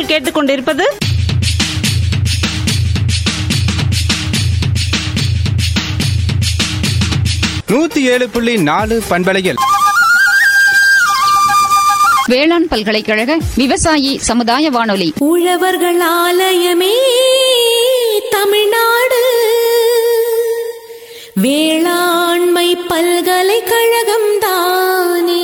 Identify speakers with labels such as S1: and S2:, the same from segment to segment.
S1: நீங்கள் கேட்டுக்கொண்டிருப்பது
S2: நூத்தி ஏழு புள்ளி நாலு பண்பலையில்
S3: வேளாண் பல்கலைக்கழக விவசாயி சமுதாய வானொலி
S4: உழவர்கள் ஆலயமே தமிழ்நாடு வேளாண்மை பல்கலைக்கழகம் தானே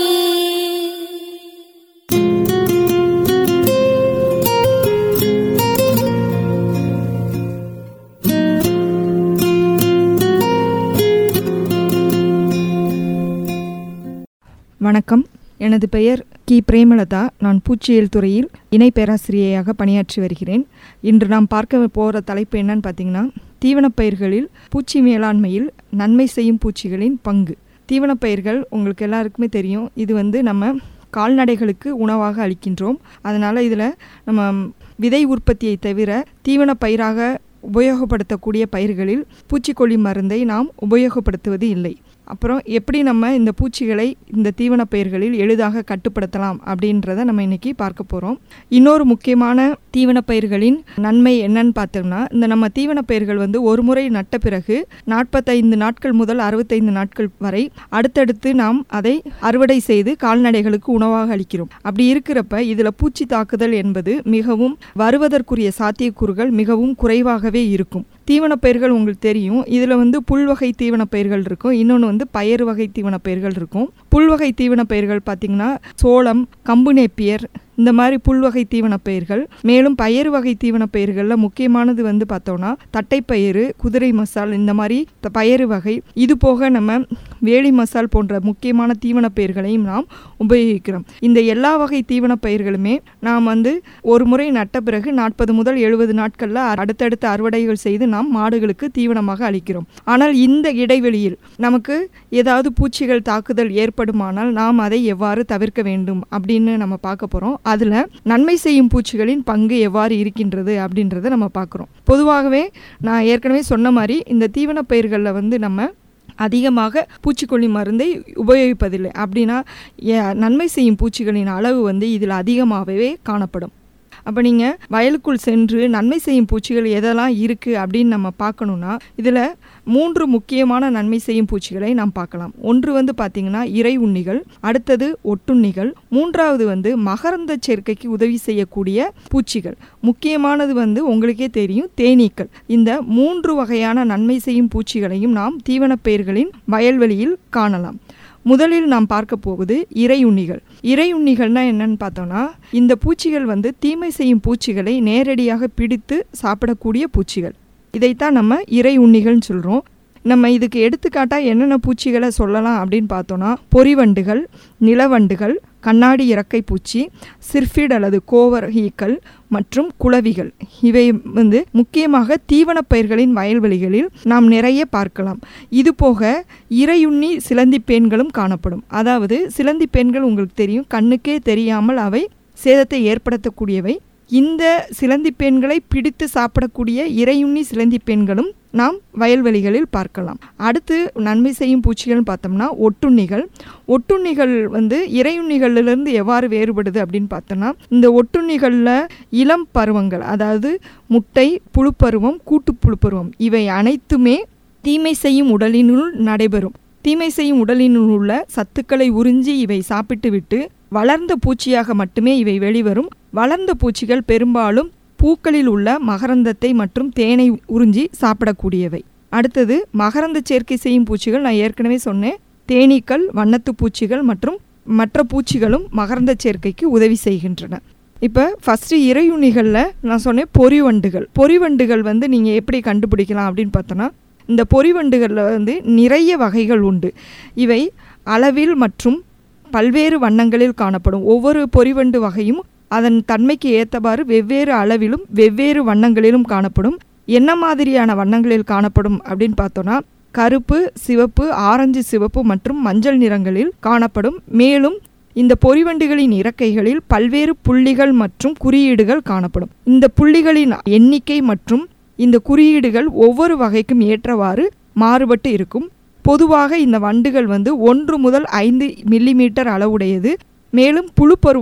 S5: வணக்கம் எனது பெயர் கி பிரேமலதா நான் பூச்சியியல் துறையில் இணை பேராசிரியையாக பணியாற்றி வருகிறேன் இன்று நாம் பார்க்க போகிற தலைப்பு என்னன்னு பார்த்தீங்கன்னா தீவனப் பயிர்களில் பூச்சி மேலாண்மையில் நன்மை செய்யும் பூச்சிகளின் பங்கு தீவனப் பயிர்கள் உங்களுக்கு எல்லாருக்குமே தெரியும் இது வந்து நம்ம கால்நடைகளுக்கு உணவாக அளிக்கின்றோம் அதனால் இதில் நம்ம விதை உற்பத்தியை தவிர தீவனப் பயிராக உபயோகப்படுத்தக்கூடிய பயிர்களில் பூச்சிக்கொல்லி மருந்தை நாம் உபயோகப்படுத்துவது இல்லை அப்புறம் எப்படி நம்ம இந்த பூச்சிகளை இந்த தீவனப் பயிர்களில் எளிதாக கட்டுப்படுத்தலாம் அப்படின்றத நம்ம இன்னைக்கு பார்க்க போகிறோம் இன்னொரு முக்கியமான தீவனப் பயிர்களின் நன்மை என்னன்னு பார்த்தோம்னா இந்த நம்ம தீவனப் பயிர்கள் வந்து ஒரு முறை நட்ட பிறகு நாற்பத்தைந்து நாட்கள் முதல் அறுபத்தைந்து நாட்கள் வரை அடுத்தடுத்து நாம் அதை அறுவடை செய்து கால்நடைகளுக்கு உணவாக அளிக்கிறோம் அப்படி இருக்கிறப்ப இதில் பூச்சி தாக்குதல் என்பது மிகவும் வருவதற்குரிய சாத்தியக்கூறுகள் மிகவும் குறைவாகவே இருக்கும் தீவனப் பயிர்கள் உங்களுக்கு தெரியும் இதில் வந்து புல்வகை தீவனப் பயிர்கள் இருக்கும் இன்னொன்று வந்து பயறு வகை தீவனப் பயிர்கள் இருக்கும் புல்வகை தீவனப் பயிர்கள் பார்த்திங்கன்னா சோளம் கம்பு நேப்பியர் இந்த மாதிரி புல்வகை தீவனப் பயிர்கள் மேலும் பயறு வகை தீவனப் பயிர்களில் முக்கியமானது வந்து பார்த்தோம்னா தட்டைப்பயிறு குதிரை மசால் இந்த மாதிரி த- பயறு வகை இது போக நம்ம வேலி மசால் போன்ற முக்கியமான தீவனப் பயிர்களையும் நாம் உபயோகிக்கிறோம் இந்த எல்லா வகை தீவனப் பயிர்களுமே நாம் வந்து ஒரு முறை நட்ட பிறகு நாற்பது முதல் எழுபது நாட்களில் அடுத்தடுத்த அறுவடைகள் செய்து நாம் மாடுகளுக்கு தீவனமாக அளிக்கிறோம் ஆனால் இந்த இடைவெளியில் நமக்கு ஏதாவது பூச்சிகள் தாக்குதல் ஏற்படுமானால் நாம் அதை எவ்வாறு தவிர்க்க வேண்டும் அப்படின்னு நம்ம பார்க்க போகிறோம் அதில் நன்மை செய்யும் பூச்சிகளின் பங்கு எவ்வாறு இருக்கின்றது அப்படின்றத நம்ம பார்க்குறோம் பொதுவாகவே நான் ஏற்கனவே சொன்ன மாதிரி இந்த தீவனப் பயிர்களில் வந்து நம்ம அதிகமாக பூச்சிக்கொல்லி மருந்தை உபயோகிப்பதில்லை அப்படின்னா ஏ- நன்மை செய்யும் பூச்சிகளின் அளவு வந்து இதில் அதிகமாகவே காணப்படும் அப்போ நீங்கள் வயலுக்குள் சென்று நன்மை செய்யும் பூச்சிகள் எதெல்லாம் இருக்குது அப்படின்னு நம்ம பார்க்கணுன்னா இதில் மூன்று முக்கியமான நன்மை செய்யும் பூச்சிகளை நாம் பார்க்கலாம் ஒன்று வந்து பார்த்திங்கன்னா இறை உண்ணிகள் அடுத்தது ஒட்டுண்ணிகள் மூன்றாவது வந்து மகரந்த சேர்க்கைக்கு உதவி செய்யக்கூடிய பூச்சிகள் முக்கியமானது வந்து உங்களுக்கே தெரியும் தேனீக்கள் இந்த மூன்று வகையான நன்மை செய்யும் பூச்சிகளையும் நாம் தீவனப் பயிர்களின் வயல்வெளியில் காணலாம் முதலில் நாம் பார்க்க போவது இறையுண்ணிகள் இறையுண்ணிகள்னா என்னன்னு பார்த்தோம்னா இந்த பூச்சிகள் வந்து தீமை செய்யும் பூச்சிகளை நேரடியாக பிடித்து சாப்பிடக்கூடிய பூச்சிகள் இதைத்தான் நம்ம இறை உண்ணிகள்னு சொல்கிறோம் நம்ம இதுக்கு எடுத்துக்காட்டாக என்னென்ன பூச்சிகளை சொல்லலாம் அப்படின்னு பார்த்தோன்னா பொறிவண்டுகள் நிலவண்டுகள் கண்ணாடி இறக்கை பூச்சி சிர்ஃபிட் அல்லது கோவர் ஈக்கள் மற்றும் குளவிகள் இவை வந்து முக்கியமாக தீவனப் பயிர்களின் வயல்வெளிகளில் நாம் நிறைய பார்க்கலாம் இது போக இறையுண்ணி சிலந்தி பேன்களும் காணப்படும் அதாவது சிலந்தி பேன்கள் உங்களுக்கு தெரியும் கண்ணுக்கே தெரியாமல் அவை சேதத்தை ஏற்படுத்தக்கூடியவை இந்த சிலந்தி பெண்களை பிடித்து சாப்பிடக்கூடிய இறையுண்ணி சிலந்தி பெண்களும் நாம் வயல்வெளிகளில் பார்க்கலாம் அடுத்து நன்மை செய்யும் பூச்சிகள்னு பார்த்தோம்னா ஒட்டுண்ணிகள் ஒட்டுண்ணிகள் வந்து இறையுண்ணிகளிலிருந்து எவ்வாறு வேறுபடுது அப்படின்னு பார்த்தோம்னா இந்த ஒட்டுண்ணிகளில் இளம் பருவங்கள் அதாவது முட்டை புழுப்பருவம் கூட்டு புழுப்பருவம் இவை அனைத்துமே தீமை செய்யும் உடலினுள் நடைபெறும் தீமை செய்யும் உடலினுள் உள்ள சத்துக்களை உறிஞ்சி இவை சாப்பிட்டுவிட்டு வளர்ந்த பூச்சியாக மட்டுமே இவை வெளிவரும் வளர்ந்த பூச்சிகள் பெரும்பாலும் பூக்களில் உள்ள மகரந்தத்தை மற்றும் தேனை உறிஞ்சி சாப்பிடக்கூடியவை அடுத்தது மகரந்த சேர்க்கை செய்யும் பூச்சிகள் நான் ஏற்கனவே சொன்னேன் தேனீக்கள் வண்ணத்து பூச்சிகள் மற்றும் மற்ற பூச்சிகளும் மகரந்த சேர்க்கைக்கு உதவி செய்கின்றன இப்போ ஃபஸ்ட்டு இறையுண்ணிகளில் நான் சொன்னேன் பொறிவண்டுகள் பொறிவண்டுகள் வந்து நீங்கள் எப்படி கண்டுபிடிக்கலாம் அப்படின்னு பார்த்தோன்னா இந்த பொறிவண்டுகளில் வந்து நிறைய வகைகள் உண்டு இவை அளவில் மற்றும் பல்வேறு வண்ணங்களில் காணப்படும் ஒவ்வொரு பொறிவண்டு வகையும் அதன் தன்மைக்கு ஏற்றவாறு வெவ்வேறு அளவிலும் வெவ்வேறு வண்ணங்களிலும் காணப்படும் என்ன மாதிரியான வண்ணங்களில் காணப்படும் அப்படின்னு பார்த்தோன்னா கருப்பு சிவப்பு ஆரஞ்சு சிவப்பு மற்றும் மஞ்சள் நிறங்களில் காணப்படும் மேலும் இந்த பொறிவண்டுகளின் இறக்கைகளில் பல்வேறு புள்ளிகள் மற்றும் குறியீடுகள் காணப்படும் இந்த புள்ளிகளின் எண்ணிக்கை மற்றும் இந்த குறியீடுகள் ஒவ்வொரு வகைக்கும் ஏற்றவாறு மாறுபட்டு இருக்கும் பொதுவாக இந்த வண்டுகள் வந்து ஒன்று முதல் ஐந்து மில்லிமீட்டர் அளவுடையது மேலும் புழுப்பருவம்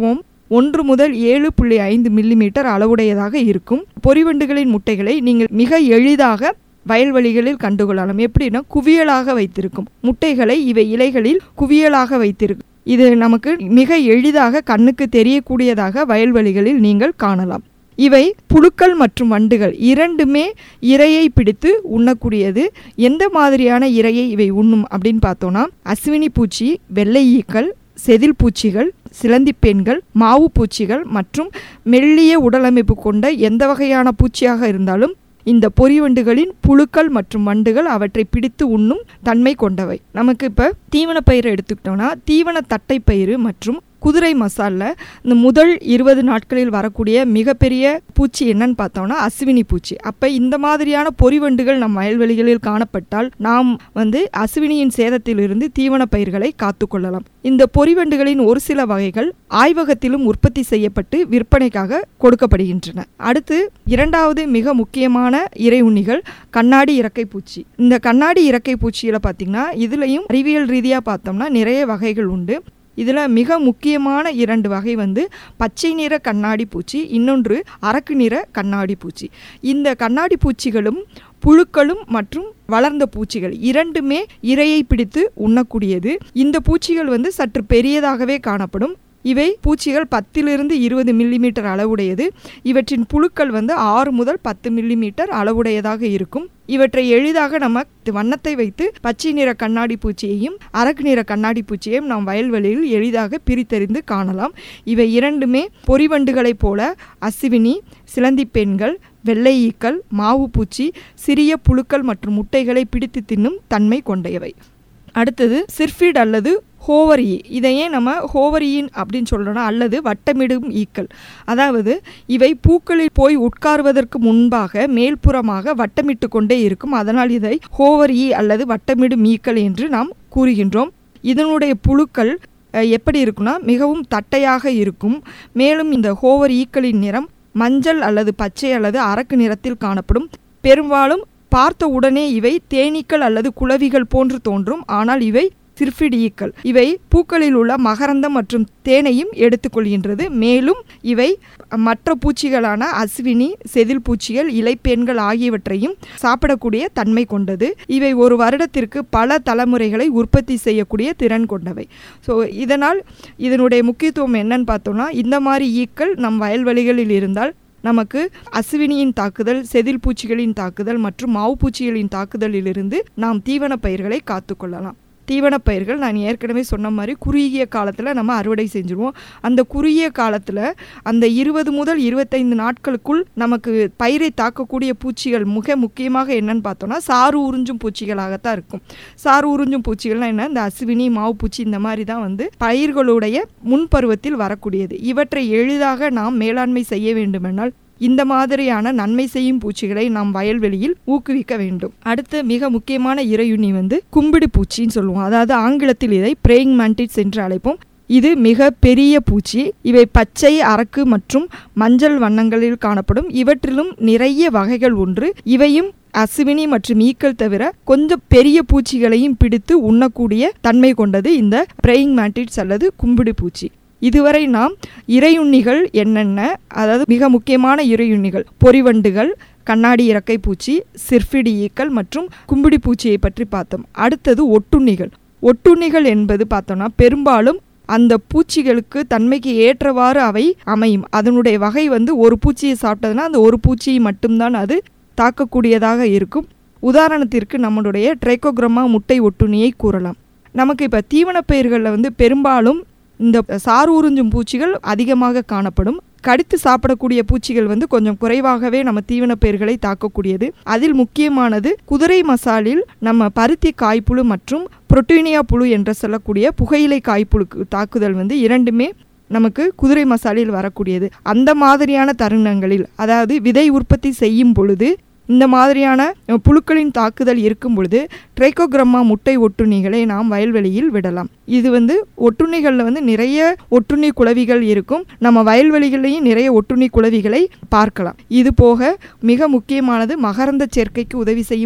S5: ஒன்று முதல் ஏழு புள்ளி ஐந்து மில்லிமீட்டர் அளவுடையதாக இருக்கும் பொறிவண்டுகளின் முட்டைகளை நீங்கள் மிக எளிதாக வயல்வெளிகளில் கண்டுகொள்ளலாம் எப்படின்னா குவியலாக வைத்திருக்கும் முட்டைகளை இவை இலைகளில் குவியலாக வைத்திருக்கும் இது நமக்கு மிக எளிதாக கண்ணுக்கு தெரியக்கூடியதாக வயல்வெளிகளில் நீங்கள் காணலாம் இவை புழுக்கள் மற்றும் வண்டுகள் இரண்டுமே இரையை பிடித்து உண்ணக்கூடியது எந்த மாதிரியான இரையை இவை உண்ணும் அப்படின்னு பார்த்தோன்னா அஸ்வினி பூச்சி வெள்ளை ஈக்கள் செதில் பூச்சிகள் சிலந்திப்பெண்கள் மாவு பூச்சிகள் மற்றும் மெல்லிய உடலமைப்பு கொண்ட எந்த வகையான பூச்சியாக இருந்தாலும் இந்த பொறிவண்டுகளின் புழுக்கள் மற்றும் வண்டுகள் அவற்றை பிடித்து உண்ணும் தன்மை கொண்டவை நமக்கு இப்போ தீவனப்பயிரை எடுத்துக்கிட்டோம்னா தீவன தட்டைப்பயிறு மற்றும் குதிரை மசாலில் இந்த முதல் இருபது நாட்களில் வரக்கூடிய மிகப்பெரிய பூச்சி என்னன்னு பார்த்தோம்னா அஸ்வினி பூச்சி அப்போ இந்த மாதிரியான பொறிவண்டுகள் நம் வயல்வெளிகளில் காணப்பட்டால் நாம் வந்து அஸ்வினியின் சேதத்திலிருந்து தீவன பயிர்களை காத்துக்கொள்ளலாம் இந்த பொறிவண்டுகளின் ஒரு சில வகைகள் ஆய்வகத்திலும் உற்பத்தி செய்யப்பட்டு விற்பனைக்காக கொடுக்கப்படுகின்றன அடுத்து இரண்டாவது மிக முக்கியமான இறை உண்ணிகள் கண்ணாடி இறக்கை பூச்சி இந்த கண்ணாடி இறக்கை பூச்சியில் பார்த்தீங்கன்னா இதுலேயும் அறிவியல் ரீதியாக பார்த்தோம்னா நிறைய வகைகள் உண்டு இதில் மிக முக்கியமான இரண்டு வகை வந்து பச்சை நிற கண்ணாடி பூச்சி இன்னொன்று அரக்கு நிற கண்ணாடி பூச்சி இந்த கண்ணாடி பூச்சிகளும் புழுக்களும் மற்றும் வளர்ந்த பூச்சிகள் இரண்டுமே இரையை பிடித்து உண்ணக்கூடியது இந்த பூச்சிகள் வந்து சற்று பெரியதாகவே காணப்படும் இவை பூச்சிகள் பத்திலிருந்து இருபது மில்லிமீட்டர் அளவுடையது இவற்றின் புழுக்கள் வந்து ஆறு முதல் பத்து மில்லிமீட்டர் அளவுடையதாக இருக்கும் இவற்றை எளிதாக நம்ம வண்ணத்தை வைத்து பச்சை நிற கண்ணாடி பூச்சியையும் அரக்கு நிற கண்ணாடி பூச்சியையும் நாம் வயல்வெளியில் எளிதாக பிரித்தறிந்து காணலாம் இவை இரண்டுமே பொறிவண்டுகளைப் போல அசிவினி சிலந்தி பெண்கள் வெள்ளை ஈக்கள் மாவு பூச்சி சிறிய புழுக்கள் மற்றும் முட்டைகளை பிடித்து தின்னும் தன்மை கொண்டவை அடுத்தது சிர்ஃபிட் அல்லது ஹோவரி இதையே நம்ம ஹோவரியின் அப்படின்னு சொல்கிறோன்னா அல்லது வட்டமிடும் ஈக்கள் அதாவது இவை பூக்களில் போய் உட்காருவதற்கு முன்பாக மேல்புறமாக வட்டமிட்டு கொண்டே இருக்கும் அதனால் இதை ஹோவரி அல்லது வட்டமிடும் ஈக்கள் என்று நாம் கூறுகின்றோம் இதனுடைய புழுக்கள் அஹ், எப்படி இருக்குன்னா மிகவும் தட்டையாக இருக்கும் மேலும் இந்த ஹோவர் ஈக்களின் நிறம் மஞ்சள் அல்லது பச்சை அல்லது அரக்கு நிறத்தில் காணப்படும் பெரும்பாலும் பார்த்த உடனே இவை தேனீக்கள் அல்லது குளவிகள் போன்று தோன்றும் ஆனால் இவை சிர்ஃபிட் ஈக்கள் இவை பூக்களில் உள்ள மகரந்தம் மற்றும் தேனையும் எடுத்துக்கொள்கின்றது மேலும் இவை மற்ற பூச்சிகளான அஸ்வினி செதில் பூச்சிகள் இலைப்பேன்கள் ஆகியவற்றையும் சாப்பிடக்கூடிய தன்மை கொண்டது இவை ஒரு வருடத்திற்கு பல தலைமுறைகளை உற்பத்தி செய்யக்கூடிய திறன் கொண்டவை ஸோ இதனால் இதனுடைய முக்கியத்துவம் என்னன்னு பார்த்தோம்னா இந்த மாதிரி ஈக்கள் நம் வயல்வெளிகளில் இருந்தால் நமக்கு அசுவினியின் தாக்குதல் செதில் பூச்சிகளின் தாக்குதல் மற்றும் மாவு பூச்சிகளின் தாக்குதலிலிருந்து நாம் தீவன பயிர்களை காத்துக்கொள்ளலாம் தீவனப் பயிர்கள் நான் ஏற்கனவே சொன்ன மாதிரி குறுகிய காலத்தில் நம்ம அறுவடை செஞ்சுருவோம் அந்த குறுகிய காலத்தில் அந்த இருபது முதல் இருபத்தைந்து நாட்களுக்குள் நமக்கு பயிரை தாக்கக்கூடிய பூச்சிகள் மிக முக்கியமாக என்னன்னு பார்த்தோம்னா சாறு உறிஞ்சும் பூச்சிகளாகத்தான் இருக்கும் சாறு உறிஞ்சும் பூச்சிகள்னா என்ன இந்த அசுவினி மாவு பூச்சி இந்த மாதிரி தான் வந்து பயிர்களுடைய முன்பருவத்தில் வரக்கூடியது இவற்றை எளிதாக நாம் மேலாண்மை செய்ய வேண்டுமென்றால் இந்த மாதிரியான நன்மை செய்யும் பூச்சிகளை நாம் வயல்வெளியில் ஊக்குவிக்க வேண்டும் அடுத்த மிக முக்கியமான இறையுண்ணி வந்து கும்பிடு பூச்சின்னு சொல்லுவோம் அதாவது ஆங்கிலத்தில் இதை பிரேயிங் மேண்டிட்ஸ் என்று அழைப்போம் இது மிக பெரிய பூச்சி இவை பச்சை அரக்கு மற்றும் மஞ்சள் வண்ணங்களில் காணப்படும் இவற்றிலும் நிறைய வகைகள் ஒன்று இவையும் அசுவினி மற்றும் ஈக்கள் தவிர கொஞ்சம் பெரிய பூச்சிகளையும் பிடித்து உண்ணக்கூடிய தன்மை கொண்டது இந்த பிரேயிங் மேண்டிட்ஸ் அல்லது கும்பிடு பூச்சி இதுவரை நாம் இறையுண்ணிகள் என்னென்ன அதாவது மிக முக்கியமான இறையுண்ணிகள் பொறிவண்டுகள் கண்ணாடி இறக்கை பூச்சி சிர்ஃபிடி ஈக்கள் மற்றும் கும்பிடி பூச்சியை பற்றி பார்த்தோம் அடுத்தது ஒட்டுண்ணிகள் ஒட்டுண்ணிகள் என்பது பார்த்தோம்னா பெரும்பாலும் அந்த பூச்சிகளுக்கு தன்மைக்கு ஏற்றவாறு அவை அமையும் அதனுடைய வகை வந்து ஒரு பூச்சியை சாப்பிட்டதுன்னா அந்த ஒரு பூச்சியை மட்டும்தான் அது தாக்கக்கூடியதாக இருக்கும் உதாரணத்திற்கு நம்மளுடைய ட்ரைகோக்ரமா முட்டை ஒட்டுண்ணியை கூறலாம் நமக்கு இப்போ தீவனப் பயிர்களில் வந்து பெரும்பாலும் இந்த சாறு உறிஞ்சும் பூச்சிகள் அதிகமாக காணப்படும் கடித்து சாப்பிடக்கூடிய பூச்சிகள் வந்து கொஞ்சம் குறைவாகவே நம்ம தீவனப் பயிர்களை தாக்கக்கூடியது அதில் முக்கியமானது குதிரை மசாலில் நம்ம பருத்தி காய்ப்புழு மற்றும் புரோட்டீனியா புழு என்று சொல்லக்கூடிய புகையிலை காய்ப்புழுக்கு தாக்குதல் வந்து இரண்டுமே நமக்கு குதிரை மசாலில் வரக்கூடியது அந்த மாதிரியான தருணங்களில் அதாவது விதை உற்பத்தி செய்யும் பொழுது இந்த மாதிரியான அஹ், புழுக்களின் தாக்குதல் இருக்கும் பொழுது ட்ரைகோகிரம்மா முட்டை ஒட்டுண்ணிகளை நாம் வயல்வெளியில் விடலாம் இது வந்து ஒட்டுண்ணிகளில் வந்து நிறைய ஒட்டுண்ணி குளவிகள் இருக்கும் நம்ம வயல்வெளிகளையும் நிறைய ஒட்டுண்ணி குளவிகளை பார்க்கலாம் இது போக மிக முக்கியமானது மகரந்த சேர்க்கைக்கு உதவி செய்யும்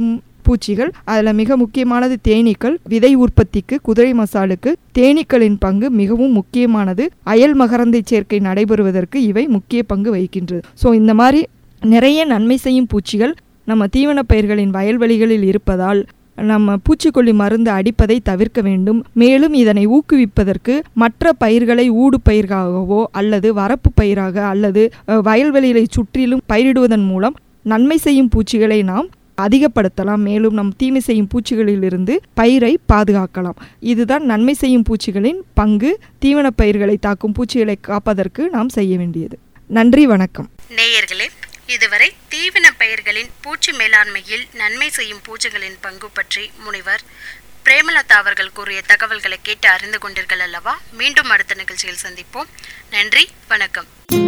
S5: பூச்சிகள் அதில் மிக முக்கியமானது தேனீக்கள் விதை உற்பத்திக்கு குதிரை மசாலுக்கு தேனீக்களின் பங்கு மிகவும் முக்கியமானது அயல் மகரந்தை சேர்க்கை நடைபெறுவதற்கு இவை முக்கிய பங்கு வகிக்கின்றது ஸோ இந்த மாதிரி நிறைய நன்மை செய்யும் பூச்சிகள் நம்ம தீவனப் பயிர்களின் வயல்வெளிகளில் இருப்பதால் நம்ம பூச்சிக்கொல்லி மருந்து அடிப்பதை தவிர்க்க வேண்டும் மேலும் இதனை ஊக்குவிப்பதற்கு மற்ற பயிர்களை ஊடு பயிராகவோ அல்லது வரப்பு பயிராக அல்லது அஹ், வயல்வெளிகளை சுற்றிலும் பயிரிடுவதன் மூலம் நன்மை செய்யும் பூச்சிகளை நாம் அதிகப்படுத்தலாம் மேலும் நம் தீமை செய்யும் பூச்சிகளிலிருந்து பயிரை பாதுகாக்கலாம் இதுதான் நன்மை செய்யும் பூச்சிகளின் பங்கு தீவனப் பயிர்களை தாக்கும் பூச்சிகளை காப்பதற்கு நாம் செய்ய வேண்டியது நன்றி வணக்கம்
S1: நேயர்களே இதுவரை தீவன பயிர்களின் பூச்சி மேலாண்மையில் நன்மை செய்யும் பூச்சிகளின் பங்கு பற்றி முனைவர் பிரேமலதா அவர்கள் கூறிய தகவல்களை கேட்டு அறிந்து கொண்டீர்கள் அல்லவா மீண்டும் அடுத்த நிகழ்ச்சியில் சந்திப்போம் நன்றி வணக்கம்